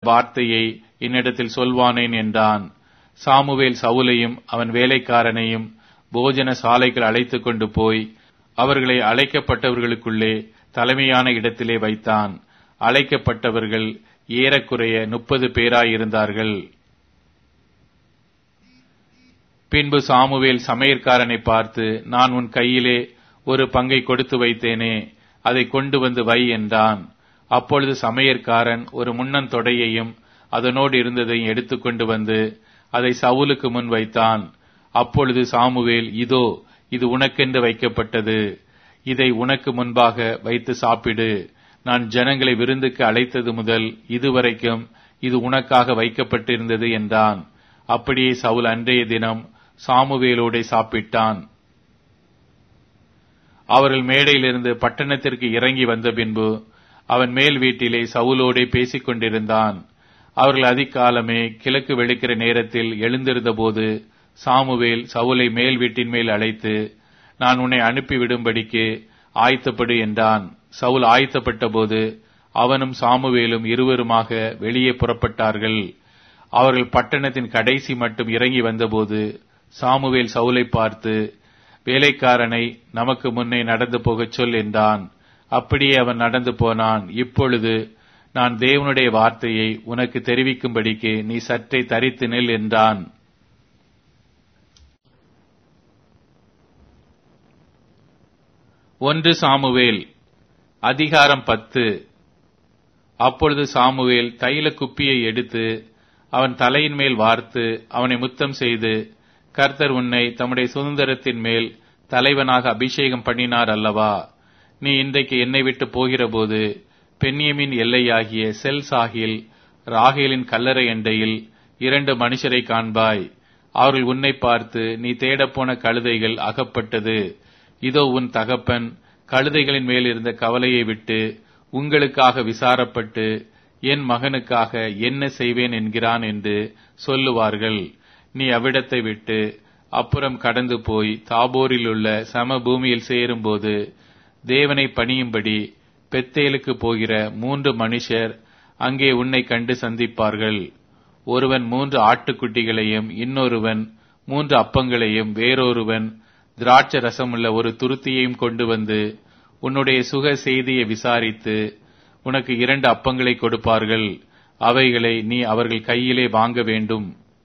வார்த்தையை என்னிடத்தில் சொல்வானேன் என்றான் சாமுவேல் சவுலையும் அவன் வேலைக்காரனையும் போஜன சாலைகள் அழைத்துக் கொண்டு போய் அவர்களை அழைக்கப்பட்டவர்களுக்குள்ளே தலைமையான இடத்திலே வைத்தான் அழைக்கப்பட்டவர்கள் ஏறக்குறைய முப்பது பேராயிருந்தார்கள் பின்பு சாமுவேல் சமையற்காரனை பார்த்து நான் உன் கையிலே ஒரு பங்கை கொடுத்து வைத்தேனே அதை கொண்டு வந்து வை என்றான் அப்பொழுது சமையற்காரன் ஒரு முன்னன் தொடையையும் அதனோடு இருந்ததையும் எடுத்துக்கொண்டு வந்து அதை சவுலுக்கு முன் வைத்தான் அப்பொழுது சாமுவேல் இதோ இது உனக்கென்று வைக்கப்பட்டது இதை உனக்கு முன்பாக வைத்து சாப்பிடு நான் ஜனங்களை விருந்துக்கு அழைத்தது முதல் இதுவரைக்கும் இது உனக்காக வைக்கப்பட்டிருந்தது என்றான் அப்படியே சவுல் அன்றைய தினம் சாமுவேலோடே சாப்பிட்டான் அவர்கள் மேடையிலிருந்து பட்டணத்திற்கு இறங்கி வந்த பின்பு அவன் மேல் வீட்டிலே சவுலோடே பேசிக் கொண்டிருந்தான் அவர்கள் அதிகாலமே கிழக்கு வெளுக்கிற நேரத்தில் எழுந்திருந்தபோது சாமுவேல் சவுலை மேல் வீட்டின் மேல் அழைத்து நான் உன்னை அனுப்பிவிடும்படிக்கு ஆயத்தப்படு என்றான் சவுல் ஆயத்தப்பட்ட போது அவனும் சாமுவேலும் இருவருமாக வெளியே புறப்பட்டார்கள் அவர்கள் பட்டணத்தின் கடைசி மட்டும் இறங்கி வந்தபோது சாமுவேல் சவுலை பார்த்து வேலைக்காரனை நமக்கு முன்னே நடந்து போகச் சொல் என்றான் அப்படியே அவன் நடந்து போனான் இப்பொழுது நான் தேவனுடைய வார்த்தையை உனக்கு தெரிவிக்கும்படிக்கு நீ சற்றே தரித்து நில் என்றான் ஒன்று சாமுவேல் அதிகாரம் பத்து அப்பொழுது சாமுவேல் தைல குப்பியை எடுத்து அவன் தலையின் மேல் வார்த்து அவனை முத்தம் செய்து கர்த்தர் உன்னை தம்முடைய சுதந்திரத்தின் மேல் தலைவனாக அபிஷேகம் பண்ணினார் அல்லவா நீ இன்றைக்கு என்னை விட்டு போகிறபோது பென்யமின் எல்லையாகிய செல் சாகில் ராகேலின் கல்லறை எண்டையில் இரண்டு மனுஷரை காண்பாய் அவர்கள் உன்னை பார்த்து நீ தேடப்போன கழுதைகள் அகப்பட்டது இதோ உன் தகப்பன் கழுதைகளின் மேல் இருந்த கவலையை விட்டு உங்களுக்காக விசாரப்பட்டு என் மகனுக்காக என்ன செய்வேன் என்கிறான் என்று சொல்லுவார்கள் நீ அவ்விடத்தை விட்டு அப்புறம் கடந்து போய் தாபோரில் உள்ள சம பூமியில் சேரும்போது தேவனை பணியும்படி பெத்தேலுக்கு போகிற மூன்று மனுஷர் அங்கே உன்னை கண்டு சந்திப்பார்கள் ஒருவன் மூன்று ஆட்டுக்குட்டிகளையும் இன்னொருவன் மூன்று அப்பங்களையும் வேறொருவன் திராட்ச ரசமுள்ள ஒரு துருத்தியையும் கொண்டு வந்து உன்னுடைய சுக செய்தியை விசாரித்து உனக்கு இரண்டு அப்பங்களை கொடுப்பார்கள் அவைகளை நீ அவர்கள் கையிலே வாங்க வேண்டும்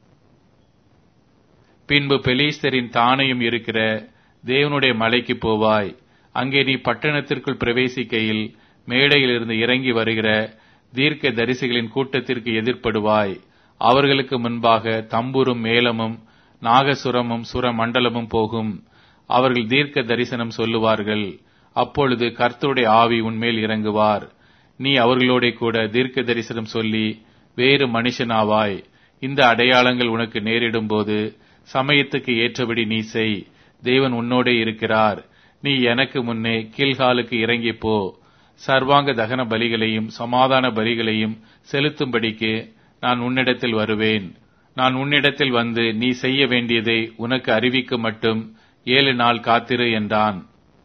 பின்பு பெலீஸ்தரின் தானையும் இருக்கிற தேவனுடைய மலைக்கு போவாய் அங்கே நீ பட்டணத்திற்குள் பிரவேசிக்கையில் மேடையிலிருந்து இறங்கி வருகிற தீர்க்க தரிசிகளின் கூட்டத்திற்கு எதிர்ப்படுவாய் அவர்களுக்கு முன்பாக தம்புரும் மேளமும் நாகசுரமும் சுரமண்டலமும் போகும் அவர்கள் தீர்க்க தரிசனம் சொல்லுவார்கள் அப்பொழுது கர்த்தருடைய ஆவி உன்மேல் இறங்குவார் நீ அவர்களோட கூட தீர்க்க தரிசனம் சொல்லி வேறு மனுஷனாவாய் இந்த அடையாளங்கள் உனக்கு நேரிடும் போது சமயத்துக்கு ஏற்றபடி நீ செய் தேவன் உன்னோடே இருக்கிறார் நீ எனக்கு முன்னே கீழ்காலுக்கு இறங்கி போ சர்வாங்க தகன பலிகளையும் சமாதான பலிகளையும் செலுத்தும்படிக்கு நான் உன்னிடத்தில் வருவேன் நான் உன்னிடத்தில் வந்து நீ செய்ய வேண்டியதை உனக்கு அறிவிக்க மட்டும் ஏழு நாள் காத்திரு என்றான்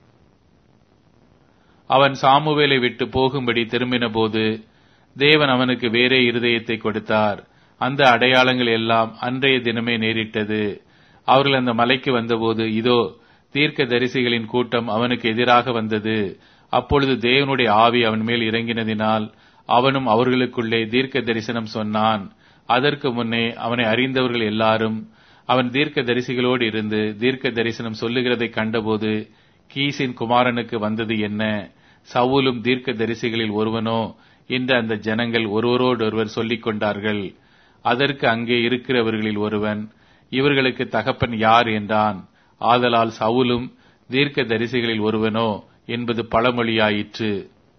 அவன் சாமுவேலை விட்டு போகும்படி திரும்பின போது தேவன் அவனுக்கு வேறே இருதயத்தை கொடுத்தார் அந்த அடையாளங்கள் எல்லாம் அன்றைய தினமே நேரிட்டது அவர்கள் அந்த மலைக்கு வந்தபோது இதோ தீர்க்க தரிசிகளின் கூட்டம் அவனுக்கு எதிராக வந்தது அப்பொழுது தேவனுடைய ஆவி அவன் மேல் இறங்கினதினால் அவனும் அவர்களுக்குள்ளே தீர்க்க தரிசனம் சொன்னான் அதற்கு முன்னே அவனை அறிந்தவர்கள் எல்லாரும் அவன் தீர்க்க தரிசிகளோடு இருந்து தீர்க்க தரிசனம் சொல்லுகிறதை கண்டபோது கீசின் குமாரனுக்கு வந்தது என்ன சவுலும் தீர்க்க தரிசிகளில் ஒருவனோ என்று அந்த ஜனங்கள் ஒருவரோடொருவர் சொல்லிக் கொண்டார்கள் அதற்கு அங்கே இருக்கிறவர்களில் ஒருவன் இவர்களுக்கு தகப்பன் யார் என்றான் ஆதலால் சவுலும் தீர்க்க தரிசிகளில் ஒருவனோ என்பது பழமொழியாயிற்று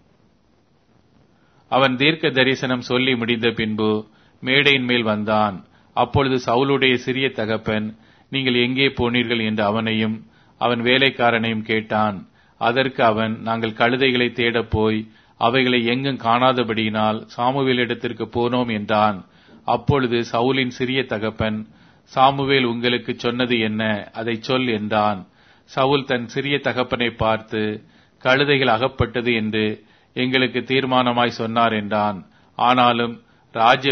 அவன் தீர்க்க தரிசனம் சொல்லி முடிந்த பின்பு மேடையின் மேல் வந்தான் அப்பொழுது சவுலுடைய சிறிய தகப்பன் நீங்கள் எங்கே போனீர்கள் என்று அவனையும் அவன் வேலைக்காரனையும் கேட்டான் அதற்கு அவன் நாங்கள் கழுதைகளை தேடப் போய் அவைகளை எங்கும் காணாதபடியினால் சாமுவேலிடத்திற்கு போனோம் என்றான் அப்பொழுது சவுலின் சிறிய தகப்பன் சாமுவேல் உங்களுக்கு சொன்னது என்ன அதை சொல் என்றான் சவுல் தன் சிறிய தகப்பனை பார்த்து கழுதைகள் அகப்பட்டது என்று எங்களுக்கு தீர்மானமாய் சொன்னார் என்றான் ஆனாலும் ராஜ்ய